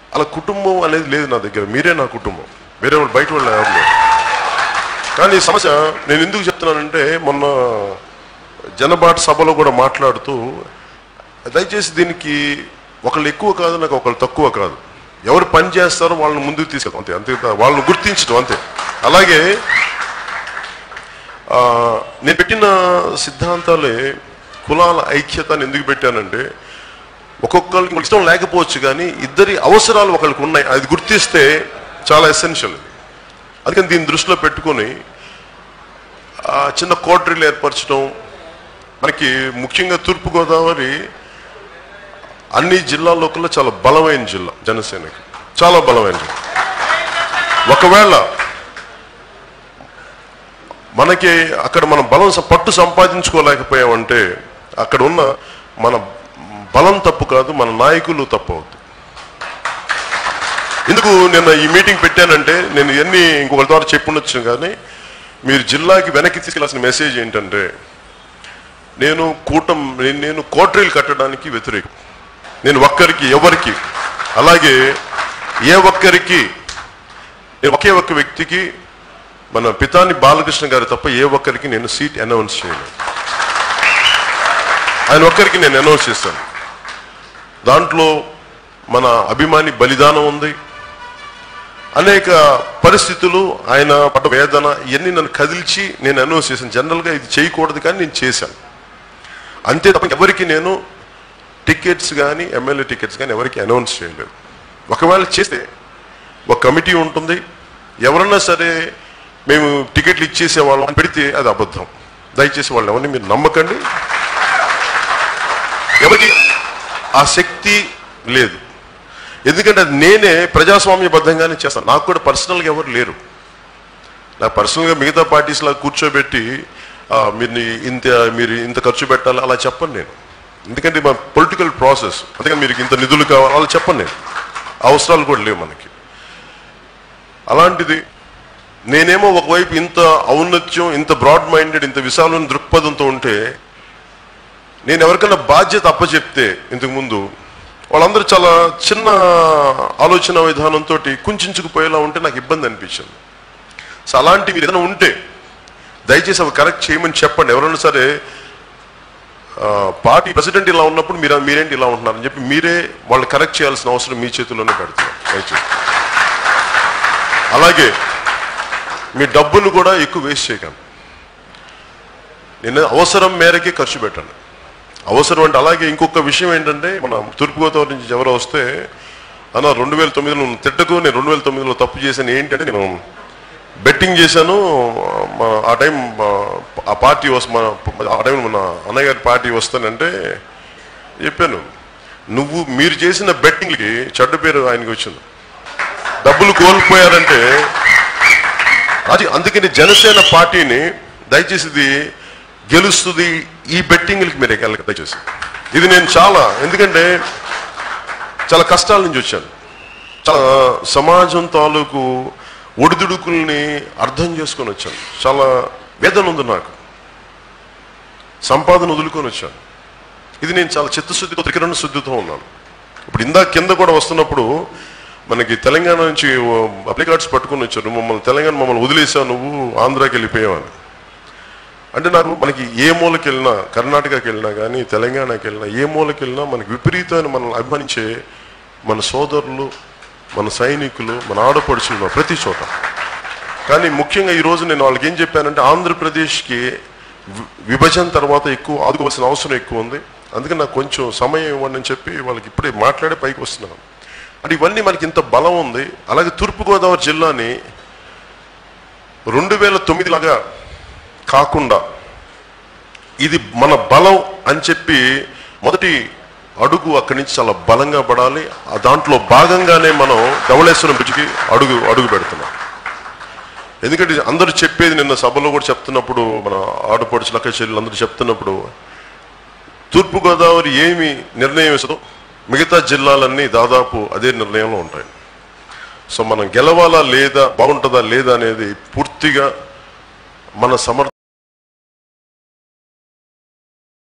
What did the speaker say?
అలా కుటుంబం అనేది లేదు నా దగ్గర మీరే నా కుటుంబం వేరే వాళ్ళు బయట వాళ్ళు ఎవరు లేరు కానీ ఈ సమస్య నేను ఎందుకు చెప్తున్నానంటే మొన్న జనబాట సభలో కూడా మాట్లాడుతూ దయచేసి దీనికి ఒకళ్ళు ఎక్కువ కాదు నాకు ఒకళ్ళు తక్కువ కాదు ఎవరు పని చేస్తారో వాళ్ళని ముందుకు తీసుకెళ్తాం అంతే అంతే వాళ్ళని గుర్తించడం అంతే అలాగే ఆ, నేను పెట్టిన సిద్ధాంతాలే కులాల ఐక్యతని ఎందుకు పెట్టానంటే ఒక్కొక్కరికి ఇష్టం లేకపోవచ్చు కానీ ఇద్దరి అవసరాలు ఒకరికి ఉన్నాయి అది గుర్తిస్తే చాలా ఎసెన్షియల్ అందుకని దీన్ని దృష్టిలో పెట్టుకొని ఆ, చిన్న కోటరీలు ఏర్పరచడం మనకి ముఖ్యంగా తూర్పుగోదావరి అన్ని జిల్లాల్లో కల్లా చాలా బలమైన జిల్లా జనసేనకి చాలా బలమైన జిల్లా ఒకవేళ మనకి అక్కడ మనం బలం స- పట్టు సంపాదించుకోలేకపోయామంటే అక్కడ ఉన్న మన బలం తప్పు కాదు మన నాయకులు తప్పు అవుతుంది ఎందుకు నిన్న ఈ మీటింగ్ పెట్టానంటే నేను ఇవన్నీ ఇంకొకరి ద్వారా చెప్పుండొచ్చు కానీ మీరు జిల్లాకి వెనక్కి తీసుకెళ్లాల్సిన మెసేజ్ ఏంటంటే నేను కూటం నేను- నేను కోటరీలు కట్టడానికి వ్యతిరేకం నేను ఒక్కరికి ఎవరికి అలాగే ఏ ఒక్కరికి నేను ఒకే ఒక్క వ్యక్తికి మన పితాని బాలకృష్ణ గారు తప్ప ఏ ఒక్కరికి నేను సీట్ అనౌన్స్ చేయలేదు ఆయన ఒక్కరికి నేను అనౌన్స్ చేశాను దాంట్లో మన అభిమాని బలిదానం ఉంది అనేక పరిస్థితులు ఆయన పడ్డ వేదన ఇవన్నీ నన్ను కదిల్చి నేను అనౌన్స్ చేశాను జనరల్గా ఇది చేయకూడదు కానీ నేను చేశాను అంతే తప్ప ఎవరికి నేను టికెట్స్ కానీ ఎమ్మెల్యే టికెట్స్ కానీ ఎవరికి అనౌన్స్ చేయలేదు ఒకవేళ చేస్తే ఒక కమిటీ ఉంటుంది ఎవరన్నా సరే మేము టికెట్లు ఇచ్చేసే వాళ్ళం అని పెడితే అది అబద్ధం దయచేసి వాళ్ళు ఎవరిని మీరు నమ్మకండి ఎవరికి ఆ శక్తి లేదు ఎందుకంటే అది నేనే ప్రజాస్వామ్యబద్ధంగానే చేస్తాను నాకు కూడా పర్సనల్గా ఎవరు లేరు నాకు పర్సనల్గా మిగతా పార్టీస్లా కూర్చోబెట్టి ఆ, మీరు నీ- ఇంత మీరు ఇంత ఖర్చు పెట్టాలి అలా చెప్పను నేను ఎందుకంటే మా పొలిటికల్ ప్రాసెస్ అందుకని మీరు ఇంత నిధులు కావాలి అలా చెప్పను నేను అవసరాలు కూడా లేవు మనకి అలాంటిది నేనేమో ఒకవైపు ఇంత ఔన్నత్యం ఇంత బ్రాడ్ మైండెడ్ ఇంత విశాలమైన దృక్పథంతో ఉంటే నేను ఎవరికైనా బాధ్యత అప్పచెప్తే ఇంతకు ముందు వాళ్ళందరూ చాలా చిన్న ఆలోచన విధానంతో కుంచుకుపోయేలా ఉంటే నాకు ఇబ్బంది అనిపించింది సో అలాంటి మీరు ఏదైనా ఉంటే దయచేసి అవి కరెక్ట్ చేయమని చెప్పండి ఎవరైనా సరే ఆ, పార్టీ ప్రెసిడెంట్ ఇలా ఉన్నప్పుడు మీరు మీరేంటి ఇలా ఉంటున్నారని చెప్పి మీరే వాళ్ళు కరెక్ట్ చేయాల్సిన అవసరం మీ చేతుల్లోనే పెడుతున్నారు దయచేసి అలాగే మీ డబ్బును కూడా ఎక్కువ వేస్ట్ చేయకండి నేను అవసరం మేరకే ఖర్చు పెట్టండి అవసరం అంటే అలాగే ఇంకొక విషయం ఏంటంటే మన తూర్పుగోదావరి నుంచి ఎవరో వస్తే అన్న రెండు వేల తొమ్మిదిలో నువ్వు తిట్టకు నేను రెండు వేల తొమ్మిదిలో తప్పు చేశాను ఏంటంటే నేను బెట్టింగ్ చేశాను మా- ఆ టైం మా- ఆ పార్టీ వస్త మన ఆ టైం మన అన్నయ్య గారి పార్టీ వస్తానంటే చెప్పాను నువ్వు మీరు చేసిన బెట్టింగ్కి చెడ్డ పేరు ఆయనకి వచ్చింది డబ్బులు కోల్పోయారంటే అది అందుకని జనసేన పార్టీని దయచేసి ఇది గెలుస్తుంది ఈ బెట్టింగ్లకి మీరు వెళ్ళక దయచేసి ఇది నేను చాలా ఎందుకంటే చాలా కష్టాల నుంచి వచ్చాను చాలా సమాజం తాలూకు ఒడిదుడుకుల్ని అర్థం చేసుకొని వచ్చాను చాలా వేదన ఉంది నాకు సంపాదన వదులుకొని వచ్చాను ఇది నేను చాలా చిత్తశుద్ధితో త్రికరణ శుద్ధితో ఉన్నాను ఇప్పుడు ఇందా కింద కూడా వస్తున్నప్పుడు మనకి తెలంగాణ నుంచి అప్లై కార్డ్స్ పట్టుకొని వచ్చారు నువ్వు మమ్మల్ని తెలంగాణ మమ్మల్ని వదిలేసావు నువ్వు ఆంధ్రాకి వెళ్ళిపోయావు అని అంటే నాకు మనకి ఏ మూలకి వెళ్ళినా కర్ణాటకకి వెళ్ళినా కానీ తెలంగాణకి వెళ్ళినా ఏ మూలకి వెళ్ళినా మనకి విపరీతమైన మనల్ని అభిమానించే మన సోదరులు మన సైనికులు మన ఆడపడుచులు ఉన్నారు ప్రతి చోట కానీ ముఖ్యంగా ఈ రోజు నేను వాళ్ళకి ఏం చెప్పానంటే ఆంధ్రప్రదేశ్కి వి- విభజన తర్వాత ఎక్కువ ఆదుకోవాల్సిన అవసరం ఎక్కువ ఉంది అందుకని నాకు కొంచెం సమయం ఇవ్వండి అని చెప్పి వాళ్ళకి ఇప్పుడే మాట్లాడే పైకి వస్తున్నాను అంటే ఇవన్నీ మనకి ఇంత బలం ఉంది అలాగే తూర్పుగోదావరి జిల్లాని రెండు వేల తొమ్మిది లాగా కాకుండా ఇది మన బలం అని చెప్పి మొదటి అడుగు అక్కడి నుంచి చాలా బలంగా పడాలి ఆ దాంట్లో భాగంగానే మనం ధవళేశ్వరం బ్రిడ్జికి అడుగు అడుగు పెడుతున్నాం ఎందుకంటే అందరూ చెప్పేది నిన్న సభలో కూడా చెప్తున్నప్పుడు మన ఆడపడుచు లక్క చెల్లెలు అందరూ చెప్తున్నప్పుడు తూర్పుగోదావరి ఏమి నిర్ణయం ఇస్తుందో మిగతా జిల్లాలన్నీ దాదాపు అదే నిర్ణయంలో ఉంటాయి సో మనం గెలవాలా లేదా బాగుంటుందా లేదా అనేది పూర్తిగా మన సమర్థ